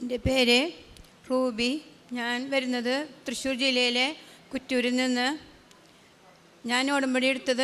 എൻ്റെ പേര് റൂബി ഞാൻ വരുന്നത് തൃശ്ശൂർ ജില്ലയിലെ കുറ്റൂരിൽ നിന്ന് ഞാൻ ഉടമ്പടി എടുത്തത്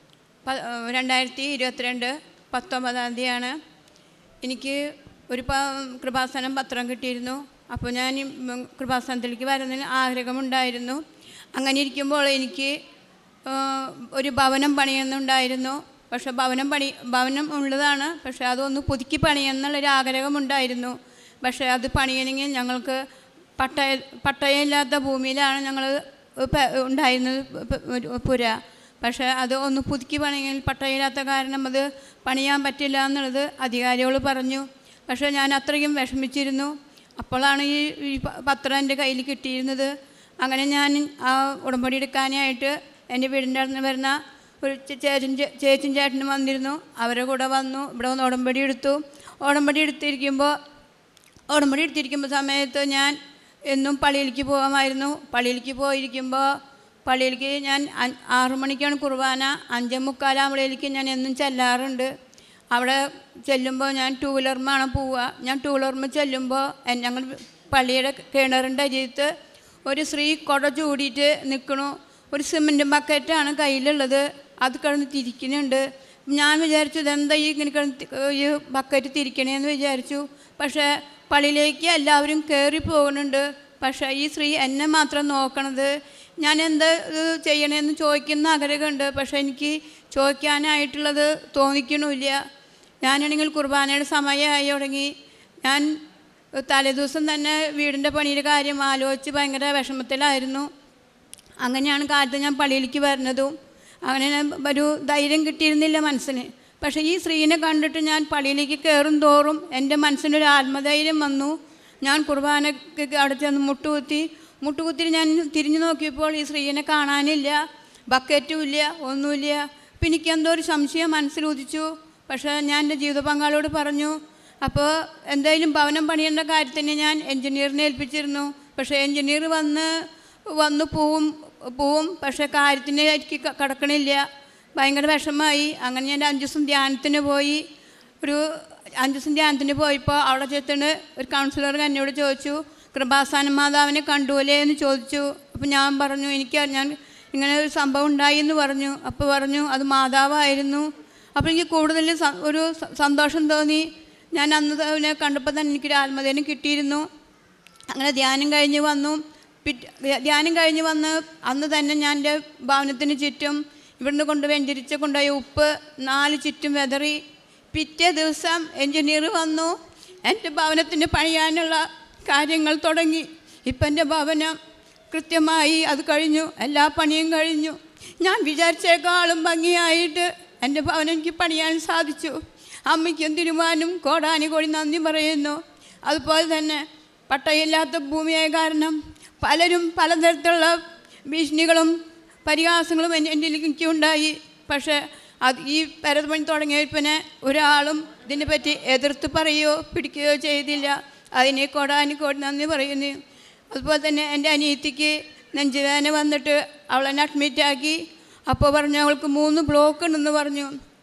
പ- രണ്ടായിരത്തി ഇരുപത്തിരണ്ട് പത്തൊമ്പതാം തീയതിയാണ് എനിക്ക് ഒരു പ കൃപാസനം പത്രം കിട്ടിയിരുന്നു അപ്പോൾ ഞാൻ ഈ ഉം കൃപാസനത്തിലേക്ക് വരുന്നതിന് ആഗ്രഹമുണ്ടായിരുന്നു അങ്ങനെ ഇരിക്കുമ്പോൾ എനിക്ക് ആ, ഒരു ഭവനം പണിയുന്നുണ്ടായിരുന്നു പക്ഷെ ഭവനം പണി ഭവനം ഉള്ളതാണ് പക്ഷെ അതൊന്ന് പുതുക്കി പണിയെന്നുള്ളൊരു ആഗ്രഹമുണ്ടായിരുന്നു പക്ഷേ അത് പണിയണമെങ്കിൽ ഞങ്ങൾക്ക് പട്ടയ പട്ടയമില്ലാത്ത ഭൂമിയിലാണ് ഞങ്ങൾ ഉണ്ടായിരുന്നത് പ- ഒരു പുര പക്ഷേ അത് ഒന്ന് പുതുക്കി പണിയെങ്കിൽ പട്ടയമില്ലാത്ത കാരണം അത് പണിയാൻ പറ്റില്ല എന്നുള്ളത് അധികാരികൾ പറഞ്ഞു പക്ഷേ ഞാൻ അത്രയും വിഷമിച്ചിരുന്നു അപ്പോഴാണ് ഈ ഈ പ- പത്രം എൻ്റെ കയ്യിൽ കിട്ടിയിരുന്നത് അങ്ങനെ ഞാൻ ആ ഉടമ്പടി എടുക്കാനായിട്ട് എൻ്റെ വീടിൻ്റെ അടുത്ത് വരുന്ന ഒരു ചേ- ചേച്ചൻ ചേ- ചേച്ചൻ ചേട്ടനും വന്നിരുന്നു അവരുടെ കൂടെ വന്നു ഇവിടെ വന്ന് ഉടമ്പടി എടുത്തു ഉടമ്പടി എടുത്തിരിക്കുമ്പോൾ ഉടമ്പടി എടുത്തിരിക്കുമ്പോൾ സമയത്ത് ഞാൻ എന്നും പള്ളിയിലേക്ക് പോകാമായിരുന്നു പള്ളിയിലേക്ക് പോയിരിക്കുമ്പോൾ പള്ളിയിലേക്ക് ഞാൻ അ- ആറു മണിക്കാണ് കുർബാന അഞ്ചേ മുക്കാലാകുമ്പോഴേക്ക് ഞാൻ എന്നും ചെല്ലാറുണ്ട് അവിടെ ചെല്ലുമ്പോൾ ഞാൻ ടൂ വീലർമാണ് പോവുക ഞാൻ ടൂ വീലർമ്മ ചെല്ലുമ്പോൾ എൻ- ഞങ്ങൾ പള്ളിയുടെ കിണറിൻ്റെ അരിയത്ത് ഒരു സ്ത്രീ കുട ചൂടിയിട്ട് നിൽക്കണു ഒരു സിമൻറ്റ് ബക്കറ്റാണ് കയ്യിലുള്ളത് അത് കിടന്ന് തിരിക്കുന്നുണ്ട് ഞാൻ വിചാരിച്ചു ഇതെന്താ ഈ ഇങ്ങനെ കിടന്ന് തി- ഈ ബക്കറ്റ് തിരിക്കണേന്ന് വിചാരിച്ചു പക്ഷേ പള്ളിയിലേക്ക് എല്ലാവരും കയറി പോകുന്നുണ്ട് പക്ഷേ ഈ സ്ത്രീ എന്നെ മാത്രം നോക്കണത് ഞാൻ എന്താ ഇത് ചെയ്യണേന്ന് ചോദിക്കുന്ന ആഗ്രഹമുണ്ട് പക്ഷേ എനിക്ക് ചോദിക്കാനായിട്ടുള്ളത് തോന്നിക്കണില്ല ഞാനാണെങ്കിൽ കുർബാനയുടെ സമയമായി തുടങ്ങി ഞാൻ തലേദിവസം തന്നെ വീടിൻ്റെ പണിയുടെ കാര്യം ആലോചിച്ച് ഭയങ്കര വിഷമത്തിലായിരുന്നു അങ്ങനെയാണ് കാലത്ത് ഞാൻ പള്ളിയിലേക്ക് വരുന്നതും അങ്ങനെ ഞാൻ ഒരു ധൈര്യം കിട്ടിയിരുന്നില്ല മനസ്സിന് പക്ഷേ ഈ സ്ത്രീനെ കണ്ടിട്ട് ഞാൻ പള്ളിയിലേക്ക് കയറും തോറും എൻ്റെ മനസ്സിനൊരു ആത്മധൈര്യം വന്നു ഞാൻ കുർബാനക്ക് അവിടെ ചെന്ന് മുട്ടുകുത്തി മുട്ടുകുത്തി ഞാൻ തിരിഞ്ഞു നോക്കിയപ്പോൾ ഈ സ്ത്രീനെ കാണാനില്ല ബക്കറ്റും ഇല്ല ഒന്നുമില്ല അപ്പം എനിക്ക് എന്തോ ഒരു സംശയം മനസ്സിൽ ഉദിച്ചു പക്ഷേ ഞാൻ എൻ്റെ ജീവിത പങ്കാളിയോട് പറഞ്ഞു അപ്പോൾ എന്തായാലും ഭവനം പണിയേണ്ട കാര്യത്തിന് ഞാൻ എൻജിനീയറിനെ ഏൽപ്പിച്ചിരുന്നു പക്ഷേ എൻജിനീയർ വന്ന് വന്ന് പോവും പോവും പക്ഷേ കാര്യത്തിന് എനിക്ക് ക- കടക്കണില്ല ഭയങ്കര വിഷമമായി അങ്ങനെ ഞാൻ അഞ്ച് ദിവസം ധ്യാനത്തിന് പോയി ഒരു അഞ്ച് ദിവസം ധ്യാനത്തിന് പോയപ്പോൾ അവിടെ ചെത്തിന് ഒരു കൗൺസിലർ എന്നോട് ചോദിച്ചു കൃപാസാന മാതാവിനെ കണ്ടുപോലെ എന്ന് ചോദിച്ചു അപ്പോൾ ഞാൻ പറഞ്ഞു എനിക്ക് ഞാൻ ഇങ്ങനെ ഒരു സംഭവം ഉണ്ടായി എന്ന് പറഞ്ഞു അപ്പോൾ പറഞ്ഞു അത് മാതാവായിരുന്നു അപ്പോൾ എനിക്ക് കൂടുതൽ സ- ഒരു സ- സന്തോഷം തോന്നി ഞാൻ അന്ന് അവനെ കണ്ടപ്പോൾ തന്നെ എനിക്കൊരു ആത്മധൈര്യം കിട്ടിയിരുന്നു അങ്ങനെ ധ്യാനം കഴിഞ്ഞ് വന്നു പിറ്റ് ധ്യാനം കഴിഞ്ഞ് വന്ന് അന്ന് തന്നെ ഞാൻ എൻ്റെ ഭവനത്തിന് ചുറ്റും ഇവിടുന്ന് കൊണ്ട് വെഞ്ചരിച്ച് കൊണ്ടുപോയ ഉപ്പ് നാല് ചുറ്റും വെതറി പിറ്റേ ദിവസം എൻജിനീയർ വന്നു എൻ്റെ ഭവനത്തിന് പണിയാനുള്ള കാര്യങ്ങൾ തുടങ്ങി ഇപ്പം എൻ്റെ ഭവനം കൃത്യമായി അത് കഴിഞ്ഞു എല്ലാ പണിയും കഴിഞ്ഞു ഞാൻ വിചാരിച്ചേക്കാളും ഭംഗിയായിട്ട് എൻ്റെ ഭവനം എനിക്ക് പണിയാൻ സാധിച്ചു അമ്മയ്ക്കും തിരുമാനും കോടാനി കോടി നന്ദി പറയുന്നു അതുപോലെ തന്നെ പട്ടയില്ലാത്ത ഭൂമിയായ കാരണം പലരും പലതരത്തിലുള്ള ഭീഷണികളും പരിഹാസങ്ങളും എൻ്റെ എൻ്റെ എനിക്കുണ്ടായി പക്ഷേ അത് ഈ പരതപണി തുടങ്ങിയപ്പിനെ ഒരാളും ഇതിനെപ്പറ്റി എതിർത്ത് പറയുകയോ പിടിക്കുകയോ ചെയ്തില്ല അതിനെ കോടാനി കോടി നന്ദി പറയുന്നു അതുപോലെ തന്നെ എൻ്റെ അനിയത്തിക്ക് നെഞ്ചുവേദന വന്നിട്ട് അവളെന്നെ അഡ്മിറ്റാക്കി അപ്പോൾ പറഞ്ഞു അവൾക്ക് മൂന്ന് ബ്ലോക്ക് ഉണ്ടെന്ന് പറഞ്ഞു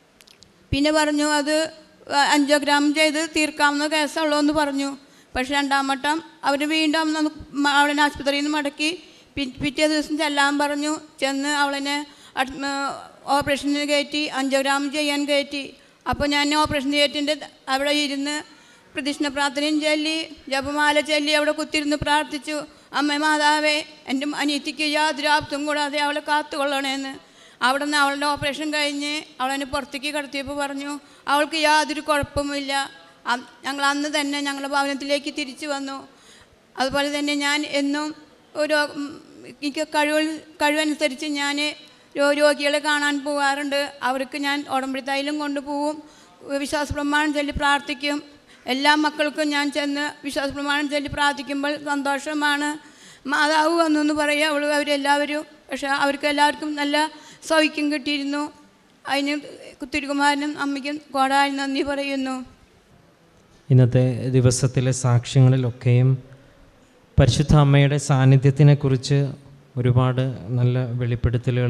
പിന്നെ പറഞ്ഞു അത് അഞ്ചോഗ്രാം ചെയ്ത് തീർക്കാവുന്ന കേസുള്ളൂ എന്ന് പറഞ്ഞു പക്ഷെ രണ്ടാം വട്ടം അവർ വീണ്ടും നമുക്ക് മ- അവളെ ആശുപത്രിയിൽ നിന്ന് മടക്കി പി- പിറ്റേ ദിവസം ചെല്ലാൻ പറഞ്ഞു ചെന്ന് അവളെ ഓപ്പറേഷന് കയറ്റി അഞ്ചോഗ്രാം ചെയ്യാൻ കയറ്റി അപ്പോൾ ഞാൻ ഓപ്പറേഷൻ തിയേറ്ററിൻ്റെ അവിടെ ഇരുന്ന് പ്രദക്ഷിണ പ്രാർത്ഥനയും ചൊല്ലി ജപമാല ചൊല്ലി അവിടെ കുത്തിരുന്ന് പ്രാർത്ഥിച്ചു അമ്മ മാതാവേ എൻ്റെ അനിയത്തിക്ക് യാതൊരു ആപത്തും കൂടാതെ അവളെ കാത്തുകൊള്ളണേന്ന് അവിടെ നിന്ന് അവളുടെ ഓപ്പറേഷൻ കഴിഞ്ഞ് അവളെന്നെ പുറത്തേക്ക് കടത്തിയപ്പോൾ പറഞ്ഞു അവൾക്ക് യാതൊരു കുഴപ്പമില്ല അ- ഞങ്ങൾ അന്ന് തന്നെ ഞങ്ങളുടെ ഭവനത്തിലേക്ക് തിരിച്ചു വന്നു അതുപോലെ തന്നെ ഞാൻ എന്നും ഒരു ഉം, എനിക്ക് കഴിവ് കഴിവനുസരിച്ച് ഞാൻ രോ- രോഗികളെ കാണാൻ പോകാറുണ്ട് അവർക്ക് ഞാൻ ഉടമ്പടി തൈലം കൊണ്ടുപോകും വിശ്വാസ പ്രമാണം ചൊല്ലി പ്രാർത്ഥിക്കും എല്ലാ മക്കൾക്കും ഞാൻ ചെന്ന് വിശ്വാസ പ്രമാണം ചൊല്ലി പ്രാർത്ഥിക്കുമ്പോൾ സന്തോഷമാണ് മാതാവ് വന്നു എന്ന് പറയുക അവൾ അവരെല്ലാവരും പക്ഷേ അവർക്ക് എല്ലാവർക്കും നല്ല സൗഖ്യം കിട്ടിയിരുന്നു അതിന് തിരുകുമാരനും അമ്മയ്ക്കും കോടായി നന്ദി പറയുന്നു ഇന്നത്തെ ദിവസത്തിലെ സാക്ഷ്യങ്ങളിലൊക്കെയും പരിശുദ്ധ അമ്മയുടെ സാന്നിധ്യത്തിനെക്കുറിച്ച് ഒരുപാട് നല്ല വെളിപ്പെടുത്തലുകൾ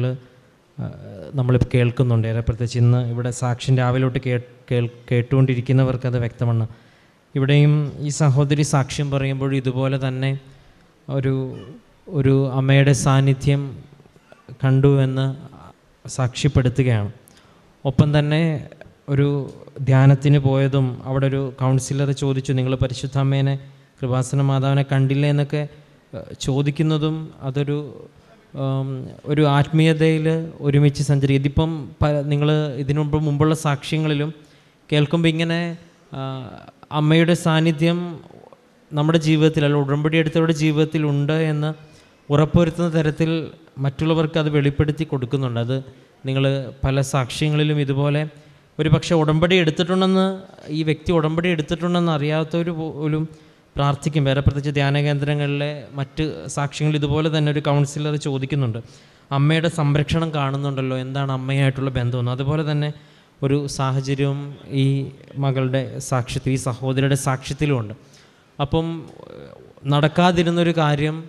നമ്മൾ കേൾക്കുന്നുണ്ട് ഏറെ പ്രത്യേകിച്ച് ഇന്ന് ഇവിടെ സാക്ഷ്യം രാവിലോട്ട് കേ കേൾ കേട്ടുകൊണ്ടിരിക്കുന്നവർക്ക് അത് വ്യക്തമാണ് ഇവിടെയും ഈ സഹോദരി സാക്ഷ്യം പറയുമ്പോൾ ഇതുപോലെ തന്നെ ഒരു ഒരു അമ്മയുടെ സാന്നിധ്യം കണ്ടു എന്ന് സാക്ഷ്യപ്പെടുത്തുകയാണ് ഒപ്പം തന്നെ ഒരു ധ്യാനത്തിന് പോയതും അവിടെ ഒരു കൗൺസിലർ ചോദിച്ചു നിങ്ങൾ പരിശുദ്ധ അമ്മേനെ കൃപാസന മാതാവിനെ കണ്ടില്ലേ എന്നൊക്കെ ഏഹ്, ചോദിക്കുന്നതും അതൊരു ഉം, ഒരു ആത്മീയതയിൽ ഒരുമിച്ച് സഞ്ചരിക്കും ഇതിപ്പം പ നിങ്ങൾ ഇതിനു മുമ്പ് മുമ്പുള്ള സാക്ഷ്യങ്ങളിലും കേൾക്കുമ്പോൾ ഇങ്ങനെ ആ, അമ്മയുടെ സാന്നിധ്യം നമ്മുടെ ജീവിതത്തിൽ അല്ല ഉടമ്പടി എടുത്തവരുടെ ജീവിതത്തിൽ ഉണ്ട് എന്ന് ഉറപ്പുവരുത്തുന്ന തരത്തിൽ മറ്റുള്ളവർക്ക് അത് വെളിപ്പെടുത്തി കൊടുക്കുന്നുണ്ട് അത് നിങ്ങൾ പല സാക്ഷ്യങ്ങളിലും ഇതുപോലെ ഒരു പക്ഷേ ഉടമ്പടി എടുത്തിട്ടുണ്ടെന്ന് ഈ വ്യക്തി ഉടമ്പടി എടുത്തിട്ടുണ്ടെന്ന് അറിയാത്തവർ പോലും പ്രാർത്ഥിക്കും വേറെ പ്രത്യേകിച്ച് ധ്യാന കേന്ദ്രങ്ങളിലെ മറ്റ് സാക്ഷ്യങ്ങൾ ഇതുപോലെ തന്നെ ഒരു കൗൺസിലർ ചോദിക്കുന്നുണ്ട് അമ്മയുടെ സംരക്ഷണം കാണുന്നുണ്ടല്ലോ എന്താണ് അമ്മയായിട്ടുള്ള ബന്ധമെന്ന് അതുപോലെ തന്നെ ഒരു സാഹചര്യവും ഈ മകളുടെ സാക്ഷ്യത്തിൽ ഈ സഹോദരിയുടെ സാക്ഷ്യത്തിലുമുണ്ട് അപ്പം ഏഹ്, നടക്കാതിരുന്നൊരു കാര്യം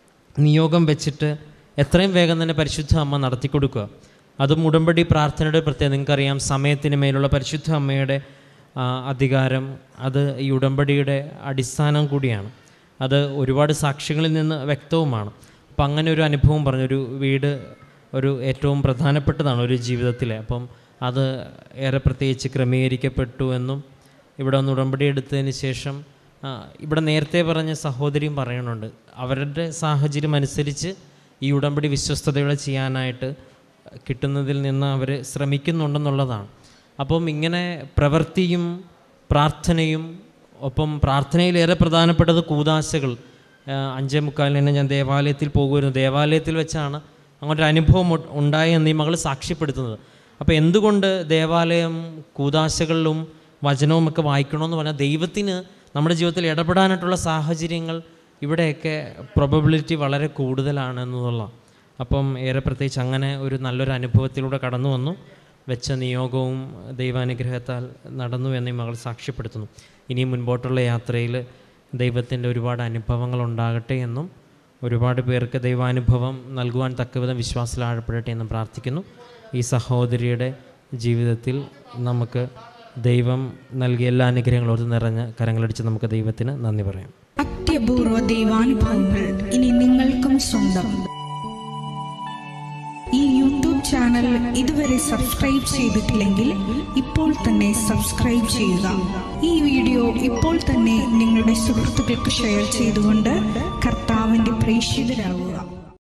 നിയോഗം വെച്ചിട്ട് എത്രയും വേഗം തന്നെ പരിശുദ്ധ അമ്മ നടത്തി കൊടുക്കുക അതും ഉടമ്പടി പ്രാർത്ഥനയുടെ പ്രത്യേകത നിങ്ങൾക്കറിയാം സമയത്തിന് മേലുള്ള പരിശുദ്ധ അമ്മയുടെ ആ, അധികാരം അത് ഈ ഉടമ്പടിയുടെ അടിസ്ഥാനം കൂടിയാണ് അത് ഒരുപാട് സാക്ഷികളിൽ നിന്ന് വ്യക്തവുമാണ് അപ്പം അങ്ങനെ ഒരു അനുഭവം പറഞ്ഞു ഒരു വീട് ഒരു ഏറ്റവും പ്രധാനപ്പെട്ടതാണ് ഒരു ജീവിതത്തിലെ അപ്പം അത് ഏറെ പ്രത്യേകിച്ച് ക്രമീകരിക്കപ്പെട്ടു എന്നും ഇവിടെ ഒന്ന് ഉടമ്പടി എടുത്തതിന് ശേഷം ആ, ഇവിടെ നേരത്തെ പറഞ്ഞ സഹോദരിയും പറയുന്നുണ്ട് അവരുടെ സാഹചര്യം അനുസരിച്ച് ഈ ഉടമ്പടി വിശ്വസ്തയോടെ ചെയ്യാനായിട്ട് കിട്ടുന്നതിൽ നിന്ന് അവർ ശ്രമിക്കുന്നുണ്ടെന്നുള്ളതാണ് അപ്പം ഇങ്ങനെ പ്രവൃത്തിയും പ്രാർത്ഥനയും ഒപ്പം പ്രാർത്ഥനയിലേറെ പ്രധാനപ്പെട്ടത് കൂതാശകൾ ആ, അഞ്ചേ മുക്കാലിന് തന്നെ ഞാൻ ദേവാലയത്തിൽ പോകുമായിരുന്നു ദേവാലയത്തിൽ വെച്ചാണ് അങ്ങോട്ടൊരു അനുഭവം ഉ- ഉണ്ടായി എന്ന് ഈ മകൾ സാക്ഷ്യപ്പെടുത്തുന്നത് അപ്പോൾ എന്തുകൊണ്ട് ദേവാലയം കൂതാശകളിലും വചനവും ഒക്കെ വായിക്കണമെന്ന് പറഞ്ഞാൽ ദൈവത്തിന് നമ്മുടെ ജീവിതത്തിൽ ഇടപെടാനായിട്ടുള്ള സാഹചര്യങ്ങൾ ഇവിടെയൊക്കെ പ്രൊബബിലിറ്റി വളരെ കൂടുതലാണ് എന്നുള്ളതാണ് അപ്പം ഏറെ പ്രത്യേകിച്ച് അങ്ങനെ ഒരു നല്ലൊരു അനുഭവത്തിലൂടെ കടന്നു വന്നു വെച്ച നിയോഗവും ദൈവാനുഗ്രഹത്താൽ നടന്നു എന്ന് ഈ മകൾ സാക്ഷ്യപ്പെടുത്തുന്നു ഇനി മുൻപോട്ടുള്ള യാത്രയിൽ ദൈവത്തിൻ്റെ ഒരുപാട് അനുഭവങ്ങൾ ഉണ്ടാകട്ടെ എന്നും ഒരുപാട് പേർക്ക് ദൈവാനുഭവം നൽകുവാൻ തക്കവിധം വിശ്വാസത്തിൽ ആഴപ്പെടട്ടെ എന്നും പ്രാർത്ഥിക്കുന്നു ഈ സഹോദരിയുടെ ജീവിതത്തിൽ നമുക്ക് ദൈവം നൽകിയ എല്ലാ അനുഗ്രഹങ്ങളും ഓർത്ത് നിറഞ്ഞ കരങ്ങളടിച്ച് നമുക്ക് ദൈവത്തിന് നന്ദി പറയാം അത്യപൂർവ ദൈവാനുഭവങ്ങൾ ഇനി നിങ്ങൾക്കും സ്വന്തം ഈ യൂട്യൂബ് ചാനൽ ഇതുവരെ സബ്സ്ക്രൈബ് ചെയ്തിട്ടില്ലെങ്കിൽ ഇപ്പോൾ തന്നെ സബ്സ്ക്രൈബ് ചെയ്യുക ഈ വീഡിയോ ഇപ്പോൾ തന്നെ നിങ്ങളുടെ സുഹൃത്തുക്കൾക്ക് ഷെയർ ചെയ്തുകൊണ്ട് കർത്താവിൻ്റെ പ്രേക്ഷിതരാകുക